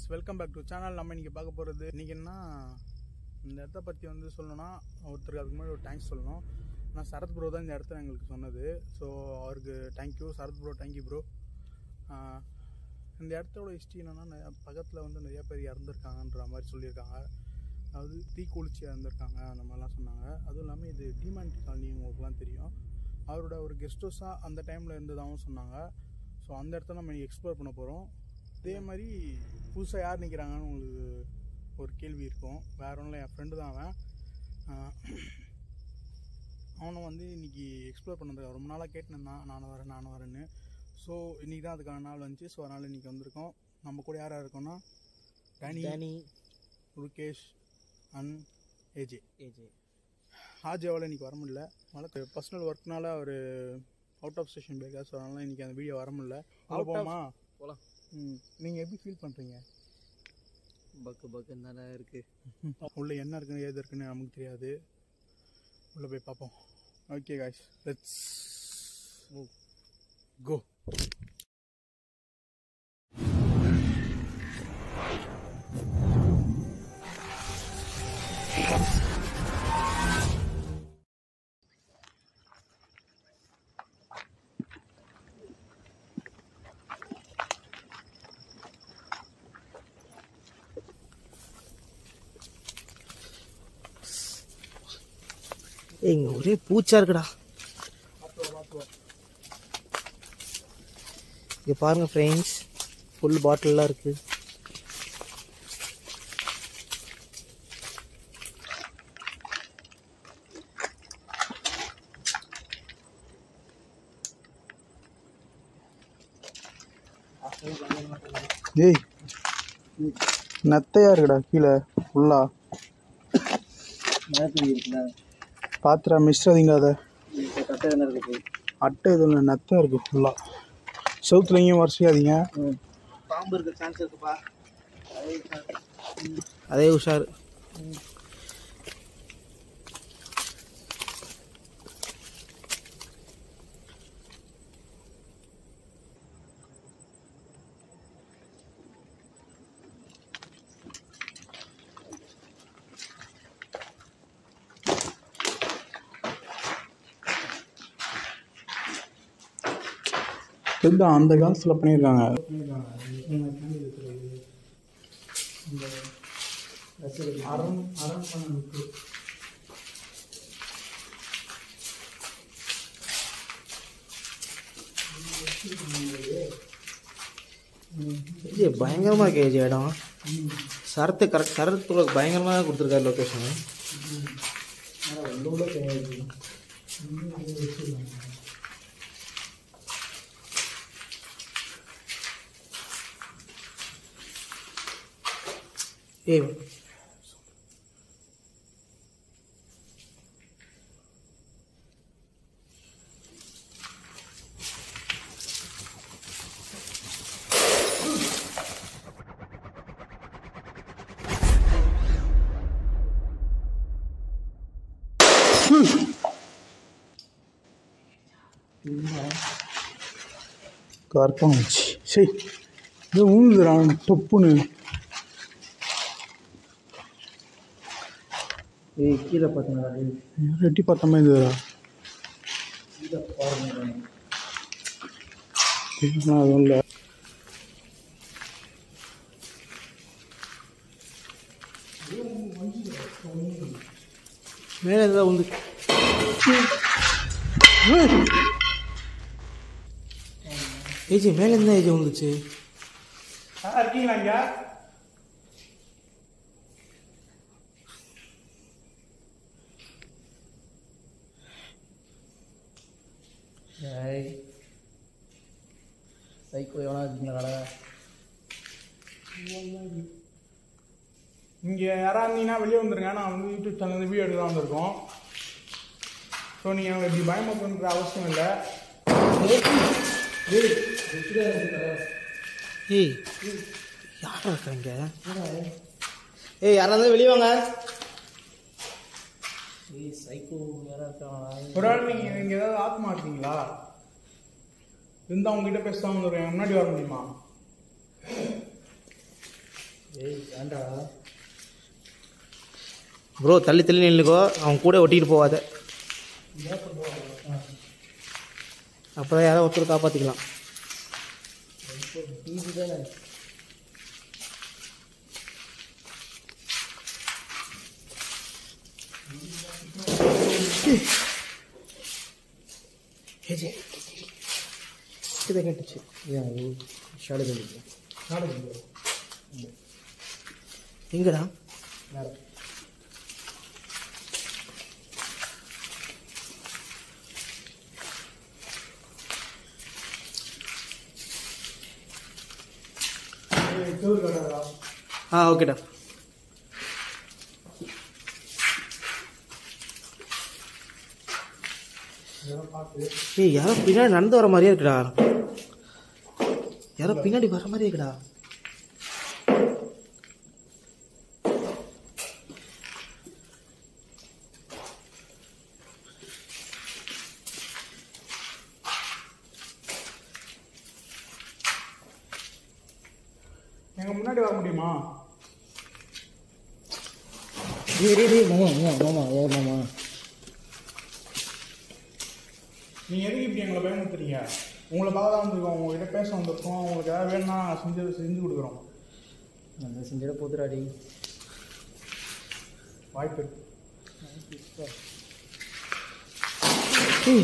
Welcome back to channel நம்ம இன்னைக்கு பார்க்க போகிறது இன்னைக்கு என்ன இந்த இடத்த பற்றி வந்து சொல்லணும்னா ஒருத்தருக்கு அதுக்கு முன்னாடி ஒரு தேங்க்ஸ் சொல்லணும் நான் சரத் ப்ரோ தான் இந்த இடத்த எங்களுக்கு சொன்னது ஸோ அவருக்கு thank you Sarath bro thank you bro இந்த இடத்தோட ஹிஸ்ட்ரி என்னென்னா பக்கத்தில் வந்து நிறைய பேர் இறந்துருக்காங்கன்ற மாதிரி சொல்லியிருக்காங்க அதாவது தீ குளிச்சு இறந்துருக்காங்க அந்த மாதிரிலாம் சொன்னாங்க அதுவும் இல்லாமல் இது டிமாண்ட் காலனி உங்களுக்குலாம் தெரியும் அவரோட ஒரு கெஸ்ட் ஹவுஸாக அந்த டைமில் இருந்ததாகவும் சொன்னாங்க ஸோ அந்த இடத்த நம்ம எக்ஸ்ப்ளோர் பண்ண போகிறோம் அதே மாதிரி புதுசாக யார் நிற்கிறாங்கன்னு உங்களுக்கு ஒரு கேள்வி இருக்கும் வேற ஒன்றும் இல்லை என் ஃப்ரெண்டு தான் அவன் ஆஹ் அவனை வந்து இன்னைக்கு எக்ஸ்ப்ளோர் பண்ணதுக்கு ரொம்ப நாளாக கேட்டுருந்தான் நானும் வரேன் நானும் வரேன்னு ஸோ இன்றைக்கி தான் அதுக்கான நாள் வந்துச்சு ஸோ அதனால் இன்றைக்கி வந்திருக்கோம் நம்ம கூட யார் யார் இருக்கோம்னா Danny Danny Rukesh and AJ AJ ஆஜாவால் இன்றைக்கி வர முடியல அதனால் பர்சனல் ஒர்க்னால அவர் அவுட் ஆஃப் ஸ்டேஷன் போயிருக்காரு ஸோ அதனால் இன்றைக்கி அந்த வீடியோ வர முடியல Out of- போமா போலாம். ம் நீங்கள் எப்படி ஃபீல் பண்ணுறீங்க பக்கு பக்குன்னு தானே இருக்கு உள்ள என்ன இருக்குன்னு ஏது இருக்குன்னு நமக்கு தெரியாது உள்ள போய் பார்ப்போம் okay guys let's Move. Go ஏய் இங்க ஒரே பூச்சா இருக்குடா இங்க பாருங்க ஃப்ரெண்ட்ஸ் ஃபுல் பாட்டில்லாம் இருக்கு ஏய் நத்தையா இருக்குடா கீழே ஃபுல்லா மழை பெய்யுதுல பாத்திரா மிஸ்டாதீங்க அதை கட்டை தானே இருக்கு அட்டை இதில் நத்தை இருக்குது ஃபுல்லாக செவுத்துல எங்கேயும் வரிசையாதீங்க பாம்பு இருக்க சான்ஸ் இருக்குப்பா அதே உஷார் இதுதான் அந்த காலத்தில் பண்ணியிருக்காங்க அரண் அரண்மனை ஏஜே பயங்கரமா இருக்கு ஏஜே இடம் சரத்து கரெக்ட் சரத்துக்குள்ள பயங்கரமா கொடுத்துருக்காரு லொக்கேஷன் ஏய் கற்பமாச்சு சரி இது ஊந்துறான் தொப்புன்னு ஏய் கீழே பார்த்தீங்களா ரெட்டி பார்த்த மாதிரி இருந்ததுடா இதுதான் அதுவும் இல்லை மேலே இருந்தால் உந்து ஏஜி மேலே இருந்தா ஏஜி வந்துச்சு இருக்கீங்களா இங்க ஏய் சைக்கோ எவனா இருக்கீங்களா இங்கே யாராக இருந்தீங்கன்னா வெளியே வந்துருங்க நான் வந்து யூடியூப் சேனல் வீடியோ எடுக்க தான் வந்திருக்கோம் ஸோ நீங்கள் அவங்க இப்படி பயமுறுத்துன்ற அவசியம் இல்லை ஏய் யாரா இருக்காங்க ஏய் யாரா இருந்தாலும் வெளியே வாங்க ஏய் சைக்கோ யாரா இருக்காங்களா ஒரு ஆள் நீங்கள் நீங்கள் ஏதாவது ஆத்மா இருக்கீங்களா இருந்தால் உங்ககிட்ட பேசாமல் வந்துருக்கேன் முன்னாடி வர முடியுமா ப்ரோ தள்ளி தள்ளி நில்லுக்கோ அவன் கூட ஒட்டிட்டு போவாத அப்புறம் யாரோ ஒருத்தர் காப்பாற்றிக்கலாம் இதை கட்டுச்சு எங்கடா ஆ ஓகேடா ஏய் யாரோ பின்னாடி நடந்து வர மாதிரியே இருக்குடா யாரோ பின்னாடி வர மாதிரியே இருக்குடா எங்க முன்னாடி வர முடியுமா டேய் டேய் டேய் மாமா மாமா மாமா ஏ மாமா நீங்க எதுக்கு இப்படி எங்களை பயமுறுத்துறீங்க உங்களை பார்க்க தான் வந்திருக்கோம் உங்ககிட்ட பேச வந்திருக்கோம் உங்களுக்கு ஏதாவது வேணும்னா செஞ்சு செஞ்சு கொடுக்குறோம் நல்லா செஞ்சிட போதுடாடி வாய்ப்பு ஏய்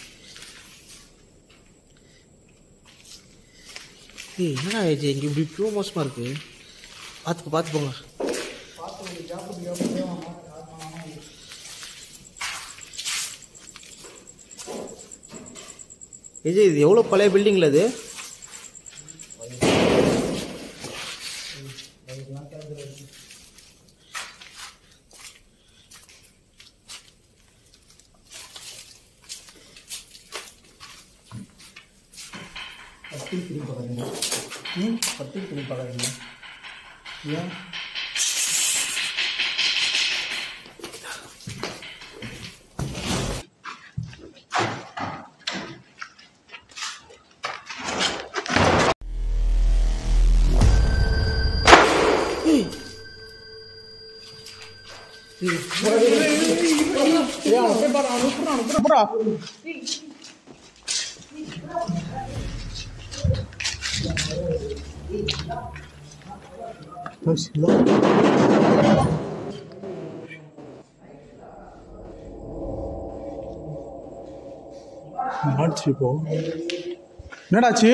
ஏய் என்னடா ஆயிடுச்சு இங்கே இப்படி இவ்வளோ மோசமாக இருக்கு பார்த்து பார்த்து போங்க பார்த்து உங்களுக்கு ஜாப்பு ஜாப்பு தேவாமா விஜய் இது எவ்வளோ பழைய பில்டிங்கில் இது பட்டி திரும்பி பார்க்குறீங்க ம் பட்டி திரும்பி பார்க்குறீங்க ஏன் ஏன் அவன் போய் பாரு அவன் விட்டுறான் விட்டுறான் ஆச்சு இப்போ என்னடாச்சு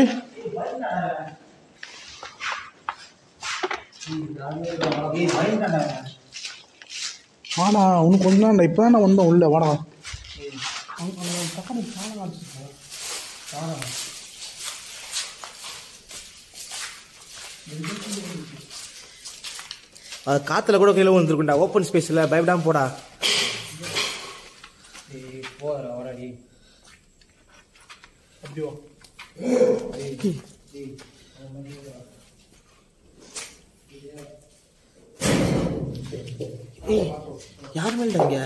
வாடா உனக்கு கொஞ்ச நாள் இப்போ தான் நான் வந்தேன் உள்ள வாடா அது காற்றுல கூட கீழே வந்துருக்குண்டா ஓப்பன் ஸ்பேஸில் பயப்படாம போடா அப்படி வா ஏய் யார் மேல்டா இங்கே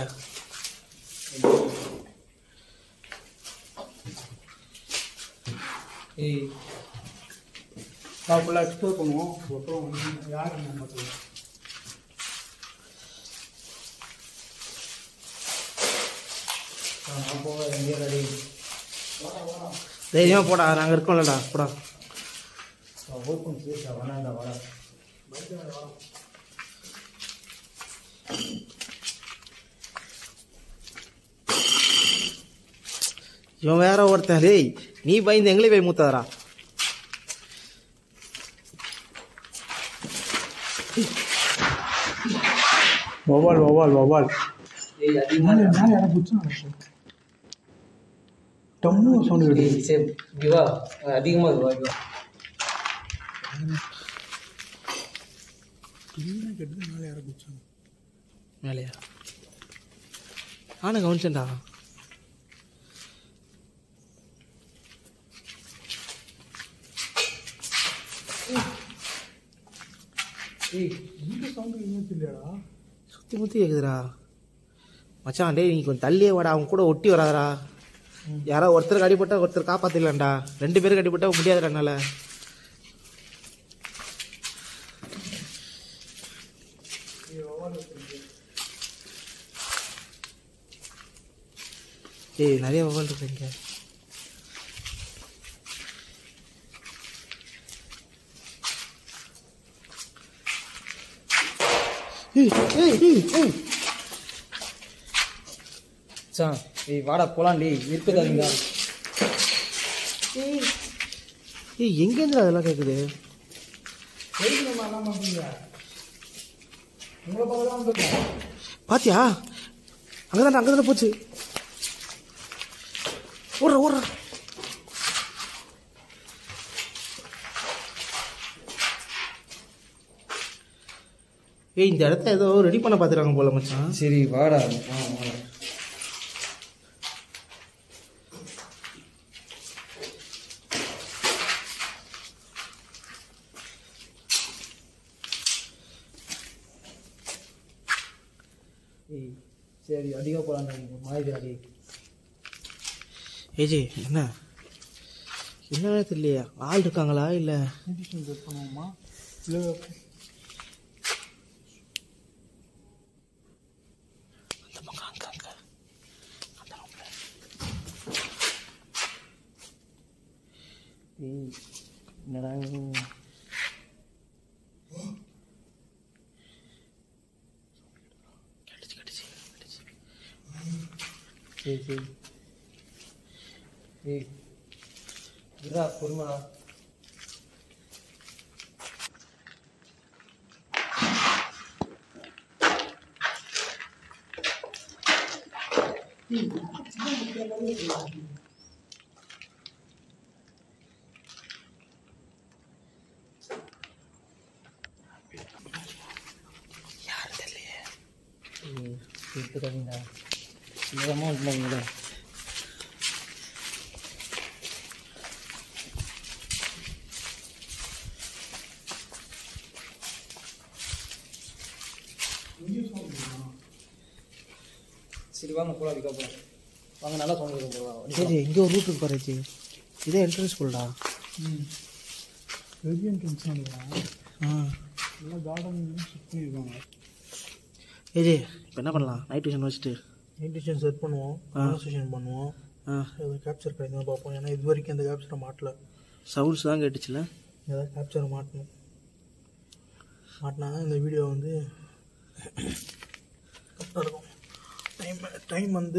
ஏய் நான் ஃபுல்லாக எக்ஸ்ப்ளோர் பண்ணுவோம் அப்புறம் வந்து யார் என்ன பார்த்துக்கலாம் தைரியமாக போடா நாங்கள் இருக்கோம்லடா போடா இவன் வேற ஒருத்தன் டேய் நீ பயந்து எங்களே போய் மூத்தாரா வவால் வவால் வவால் மேலே மேலே யாரை பிடிச்சா டம்மு சவுண்ட் கேட்டு அதிகமாக இருக்கு என்ன கேட்டு மேலே யாரை பிடிச்சாங்க மேலையா நானும் கவனிச்சேன்டா இந்த சவுண்டு எதுவும் இல்லையாடா சுற்றி முற்றி கேட்குதுடா மச்சான் டேய் நீ கொஞ்சம் தள்ளியே வாடா அவன் கூட ஒட்டி வராதடா யாரோ ஒருத்தருக்கு அடிபட்டா ஒருத்தர் காப்பாற்றிடலாம்டா ரெண்டு பேருக்கு அடிபட்டா முடியாதுடா என்னால் ஏய் நிறைய வவால் இருக்கு இங்கே ஏய் ஏய் ஏய் ஏய் மச்சான் ஏய் வாடா போலாம்டி இருப்பதாதீங்க ஏய் எங்கேருந்து அதெல்லாம் கேட்குது பாத்தியா அங்கதான்டா அங்கதானே போச்சு ஓடுற ஓடுற ஏய் இந்த இடத்த ஏதோ ரெடி பண்ண பார்த்துருக்காங்க போல மச்சான் சரி வாடா வா, வாடா. ஏய் சரி அதிகம் போலாம் மாதிரி அடி ஏஜி என்ன என்ன தெரியலையா ஆள் இருக்காங்களா இல்லை நிதிஷன் செட் பண்ணுவோமா இல்லை அந்த பக்கம் அங்க அங்க அந்த ரூம்ல ஏய் என்னடா இது? கடிச்சு கடிச்சு கடிச்சு சரி சரி ஏய் இருடா பொறுமைடா யாரு தெரியலையே ஏய் இருப்பதாதீங்க நேரமாக இருந்தாங்களே சரி வாங்க போலாம் அதுக்கா போலாம் வாங்க நல்லா சவுண்ட் இருக்கும் போலாம் சரி இங்கே ஒரு ரூட் இருக்கு பாரு ஜி இதே என்ட்ரன்ஸ் ஸ்கூல்டா பெரிய என்ட்ரன்ஸ் நினைக்கிறேன் ஆ நல்லா கார்டன் ஷிஃப்ட் பண்ணியிருக்காங்க ஏஜி இப்போ என்ன பண்ணலாம் நைட் டியூஷன் வச்சுட்டு நிதிஷன் செட் பண்ணுவோம் ஆ. கான்வர்சேஷன் பண்ணுவோம் ஆ ஏதாவது கேப்சர் கிடைக்குதுன்னு பார்ப்போம் ஏன்னா இது வரைக்கும் அந்த கேப்சரை மாட்டல சவுண்ட்ஸ் தான் கேட்டுச்சுல ஏதாவது கேப்சர் மாட்டணும் மாட்டினா தான் இந்த வீடியோ வந்து கரெக்டாக இருக்கும் டைம் டைம் வந்து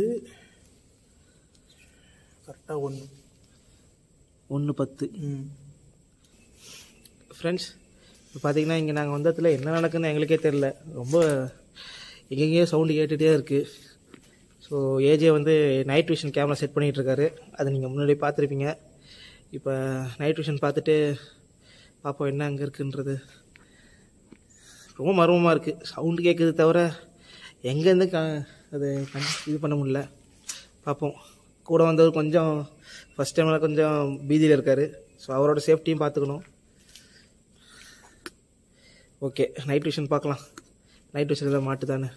கரெக்டாக ஒன்று ஒன்று பத்து ம் ஃப்ரெண்ட்ஸ் இப்போ பார்த்தீங்கன்னா இங்கே நாங்கள் வந்ததில் என்ன நடக்குன்னு எங்களுக்கே தெரில ரொம்ப எங்கெங்கேயோ சவுண்டு கேட்டுகிட்டே இருக்குது ஸோ ஏஜே வந்து நைட் விஷன் கேமரா செட் பண்ணிகிட்டு இருக்காரு அதை நீங்கள் முன்னாடியே பார்த்துருப்பீங்க இப்போ நைட் விஷன் பார்த்துட்டு பார்ப்போம் என்ன அங்கே இருக்குன்றது ரொம்ப மர்மமாக இருக்குது சவுண்டு கேட்குது தவிர எங்கேருந்து க அது கண் இது பண்ண முடியல பார்ப்போம் கூட வந்தவர் கொஞ்சம் ஃபஸ்ட் டைமில் கொஞ்சம் பீதியில் இருக்கார் ஸோ அவரோட சேஃப்டியும் பார்த்துக்கணும் ஓகே நைட் விஷன் பார்க்கலாம் நைட் விஷன் ஏதாவது மாட்டு தானே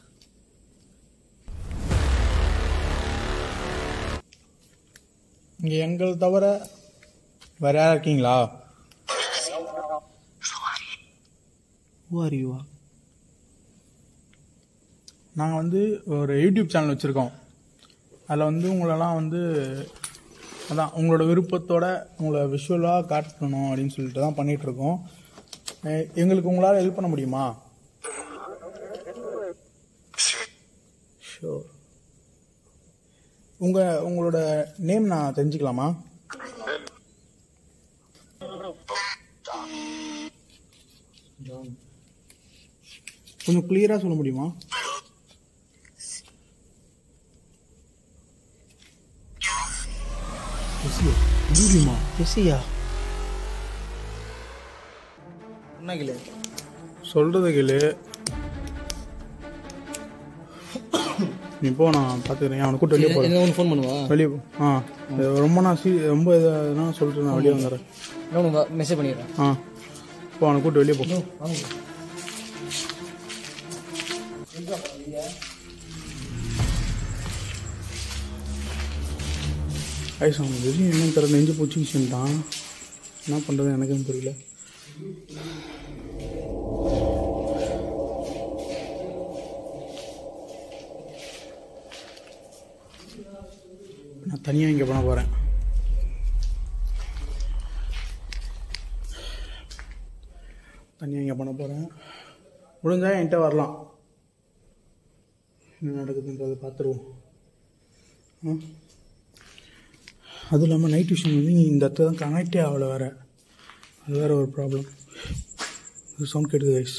இங்கே எங்களை தவிர வேற யாரும் இருக்கீங்களா ஓ அறிவா நாங்கள் வந்து ஒரு யூடியூப் சேனல் வச்சுருக்கோம் அதில் வந்து உங்களெல்லாம் வந்து அதான் உங்களோட விருப்பத்தோட உங்களை விஷுவலாக காட்டணும் அப்படின்னு சொல்லிட்டு தான் பண்ணிகிட்ருக்கோம் எங்களுக்கு உங்களால் ஹெல்ப் பண்ண முடியுமா ஷோ உங்கள் உங்களோட நேம் நான் தெரிஞ்சுக்கலாமா கொஞ்சம் கிளியராக சொல்ல முடியுமா முடியுமா எஸ்சியா என்ன சொல்றது கேளு நீ போ நான் பார்த்துக்கிறேன் அவனை கூட்டு வெளியே போகிறேன் என்ன ஒன்று ஃபோன் பண்ணுவா வெளியே போ ஆ இது ரொம்ப நான் சீ ரொம்ப இதாக சொல்லிட்டு நான் வெளியே வந்துடுறேன் என்ன ஒன்று மெசேஜ் பண்ணிடுறேன் ஆ போ அவனை கூட்டு வெளியே போ வாங்க ஐஸ் அவன் வெளியே என்னன்னு தெரியல நெஞ்சு பூச்சிக்கிச்சுட்டான் என்ன பண்ணுறது எனக்கும் தெரியல நான் தனியாக இங்கே பண்ண போகிறேன் தனியாக இங்கே பண்ண போகிறேன் முடிஞ்சால் என்கிட்ட வரலாம் என்ன நடக்குதுன்றதை பார்த்துருவோம் ஆ அதுவும் இல்லாமல் நைட் விஷன் வந்து இந்த இடத்துல தான் கனெக்டே ஆகலை வேறு அது வேறு ஒரு ப்ராப்ளம் இது சவுண்ட் கேட்டுது கைஸ்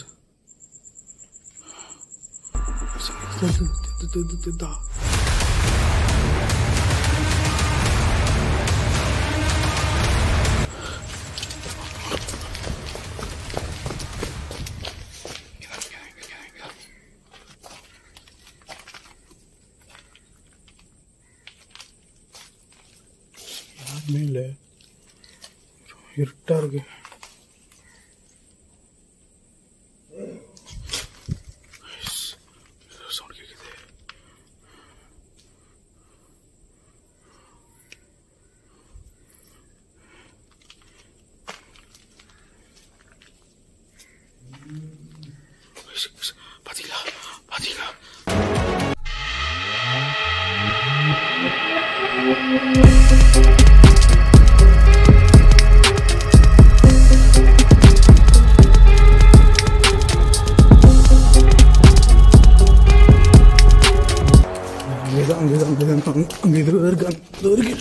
யாருமே இல்லை இருட்டாக இருக்கு சவுண்ட் கேட்குது பாத்தீங்களா பாத்தீங்களா அங்கேதான் அங்கேதான் அங்கேதான் அங்கே அங்கே இது இருக்கு அங்கே இருக்கு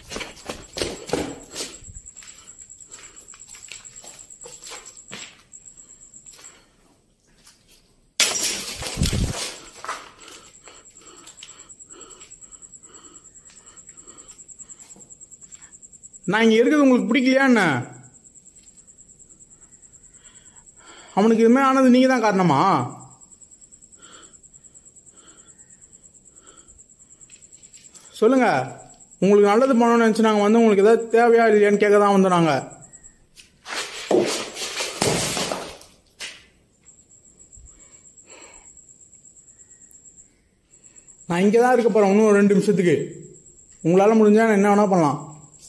நான் இங்கே இருக்கிறது உங்களுக்கு பிடிக்கலையா என்ன அவனுக்கு இதுமாதிரி ஆனது நீங்கள் தான் காரணமா சொல்லுங்க உங்களுக்கு நல்லது பண்ணணும்னு நினச்சி நாங்கள் வந்து உங்களுக்கு ஏதாவது தேவையா இல்லையான்னு கேட்க தான் வந்தோம் நாங்கள் நான் இங்கே தான் இருக்க போகிறேன் இன்னும் ஒரு ரெண்டு நிமிஷத்துக்கு உங்களால் முடிஞ்சா நான் என்ன வேணால் பண்ணலாம்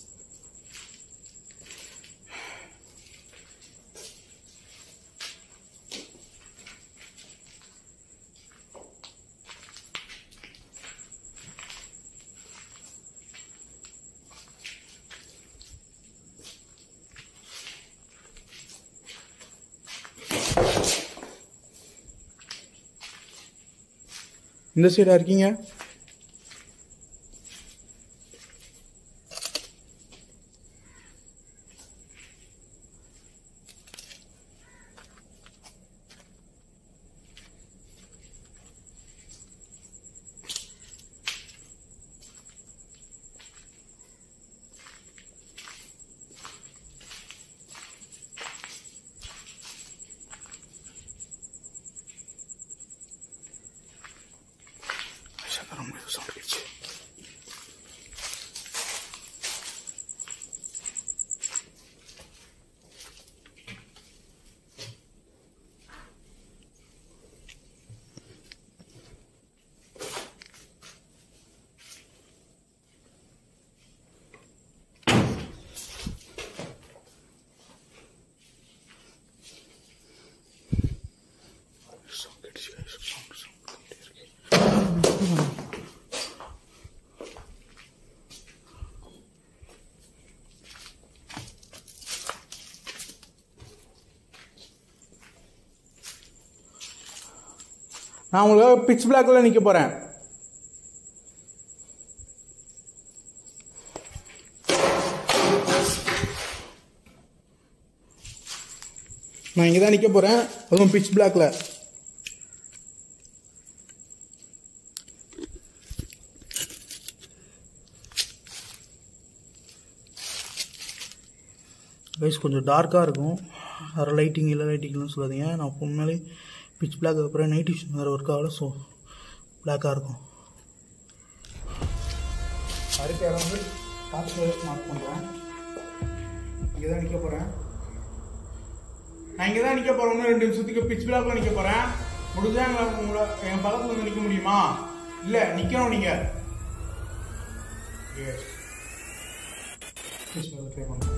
இந்த சைடா இருக்கீங்க சந்தனம் சவுண்ட் கேட்ச்சு சவுண்ட் கேட்டுச்சு சவுண்ட் சவுண்ட் இருக்கு நான் உங்களுக்கு பிச் பிளாக்ல நிக்க போறேன் நான் இங்க தான் நிக்க போறேன் அதுவும் பிச் பிளாக்ல கைஸ் கொஞ்சம் டார்க்காக இருக்கும் வேறு லைட்டிங் இல்லை லைட்டிங்லாம் சொல்லாதீங்க நான் உண்மையிலே பிச் பிளாக் அப்புறம் நைட் விஷன் வேறு ஒர்க் ஆகல ஸோ பிளாக்காக இருக்கும் அடுத்த இடம் வந்து பார்த்து மார்க் பண்ணுறேன் இங்கே தான் நிற்க போகிறேன் நான் இங்கே தான் நிற்க போகிறேன் இன்னும் ரெண்டு நிமிஷத்துக்கு பிச் பிளாக்ல நிற்க போகிறேன் முடிஞ்சா எங்களை உங்களை என் பக்கத்தில் வந்து நிற்க முடியுமா இல்லை நிற்கணும் நீங்கள் பிச் பிளாக் ட்ரை பண்ணுறேன்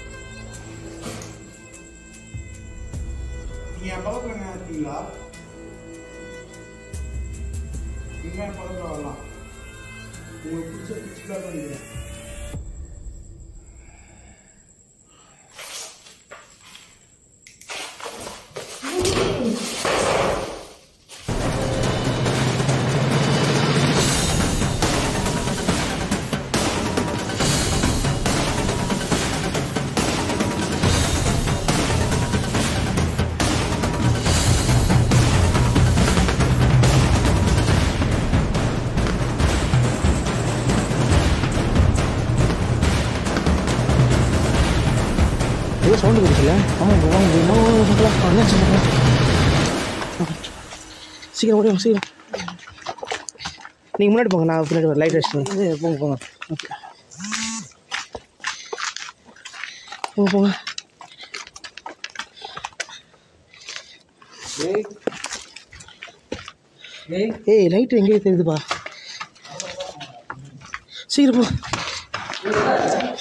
நீங்க என் பக்கத்துல என்ன இருக்கீங்களா நீங்கள் பக்கத்தில் வரலாம் உங்களுக்கு பிடிச்ச பிடிச்சிக்கலாம் பண்ணிக்கிறேன் ஏதோ சவுண்டு கொடுக்கல ஆமாம் ப்ரோ வாங்க bro. வாங்க, வாங்க, வாங்க, வாங்க. என்னாச்சு சொல்லுங்க சீக்கிரம் ஓடி வாங்க சீக்கிரம் நீங்கள் முன்னாடி போங்க நான் பின்னாடி லைட் அடிச்சு போங்க போங்க ஓகே போங்க போங்க ஏய் ஏய் ஏய் லைட் எங்கேயே தெரியுதுப்பா சீக்கிரம் போ